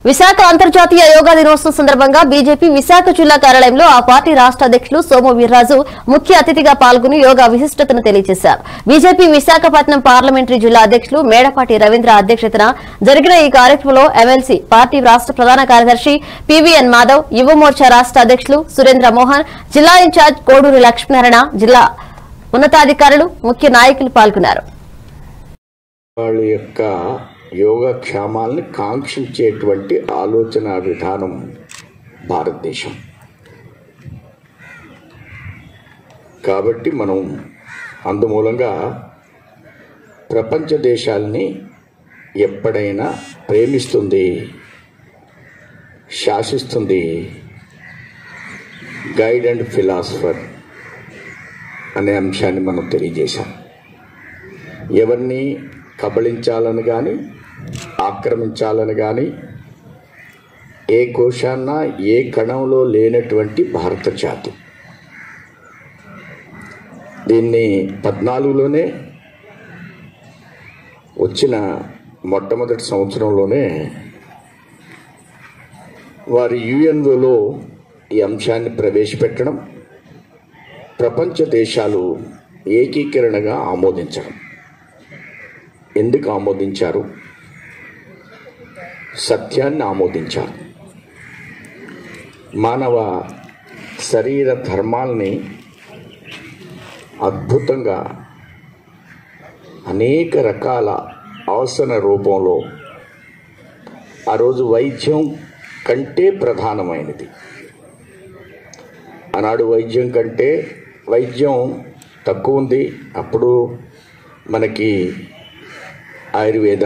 విశాఖ అంతర్జాతీయ యోగా దినోత్సవం సందర్భంగా బీజేపీ విశాఖ జిల్లా కార్యాలయంలో ఆ పార్టీ రాష్ట్ర అధ్యక్షులు సోము వీర్రాజు ముఖ్య అతిథిగా పాల్గొని యోగా విశిష్టతను తెలియజేశారు బీజేపీ విశాఖపట్నం పార్లమెంటరీ జిల్లా అధ్యక్షులు మేడపాటి రవీంద్ర అధ్యక్షతన జరిగిన ఈ కార్యక్రమంలో ఎమ్మెల్సీ పార్టీ రాష్ట్ర ప్రధాన కార్యదర్శి పివిఎన్ మాధవ్ యువ మోర్చా రాష్ట్ర అధ్యక్షులు సురేంద్ర మోహన్ జిల్లా ఇన్ఛార్జ్ కోడూరు లక్ష్మీనారాయణ జిల్లా ఉన్నతాధికారులు ముఖ్య నాయకులు పాల్గొన్నారు వాళ్ళ యొక్క యోగక్షేమాల్ని కాంక్షించేటువంటి ఆలోచన విధానం భారతదేశం కాబట్టి మనం అందుమూలంగా ప్రపంచ దేశాల్ని ఎప్పుడైనా ప్రేమిస్తుంది శాసిస్తుంది గైడ్ అండ్ ఫిలాసఫర్ అనే అంశాన్ని మనం తెలియజేశాం ఎవరిని కబళించాలని కానీ ఆక్రమించాలని కానీ ఏ కోశాన్న ఏ కణంలో లేనటువంటి భారత జాతి దీన్ని పద్నాలుగులోనే వచ్చిన మొట్టమొదటి సంవత్సరంలోనే వారి యుఎన్ఓలో ఈ అంశాన్ని ప్రవేశపెట్టడం ప్రపంచ దేశాలు ఏకీకరణగా ఆమోదించడం ఎందుకు ఆమోదించారు సత్యాన్ని ఆమోదించారు మానవ శరీర ధర్మాల్ని అద్భుతంగా అనేక రకాల అవసర రూపంలో ఆ రోజు వైద్యం కంటే ప్రధానమైనది ఆనాడు వైద్యం కంటే వైద్యం తక్కువ ఉంది అప్పుడు మనకి ఆయుర్వేద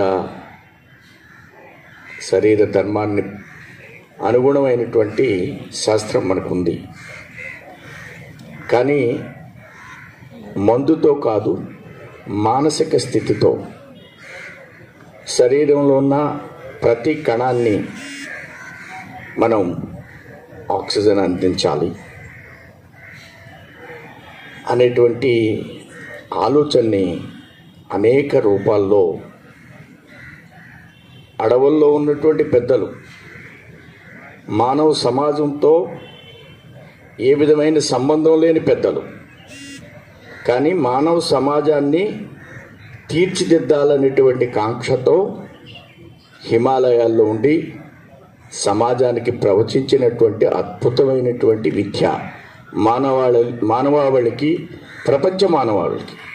శరీర ధర్మాన్ని అనుగుణమైనటువంటి శాస్త్రం మనకుంది కానీ మందుతో కాదు మానసిక స్థితితో శరీరంలో ఉన్న ప్రతి కణాన్ని మనం ఆక్సిజన్ అందించాలి అనేటువంటి ఆలోచనని అనేక రూపాల్లో అడవుల్లో ఉన్నటువంటి పెద్దలు మానవ సమాజంతో ఏ విధమైన సంబంధం లేని పెద్దలు కానీ మానవ సమాజాన్ని తీర్చిదిద్దాలనేటువంటి కాంక్షతో హిమాలయాల్లో ఉండి సమాజానికి ప్రవచించినటువంటి అద్భుతమైనటువంటి విద్య మానవాళి మానవాళికి ప్రపంచ మానవాళికి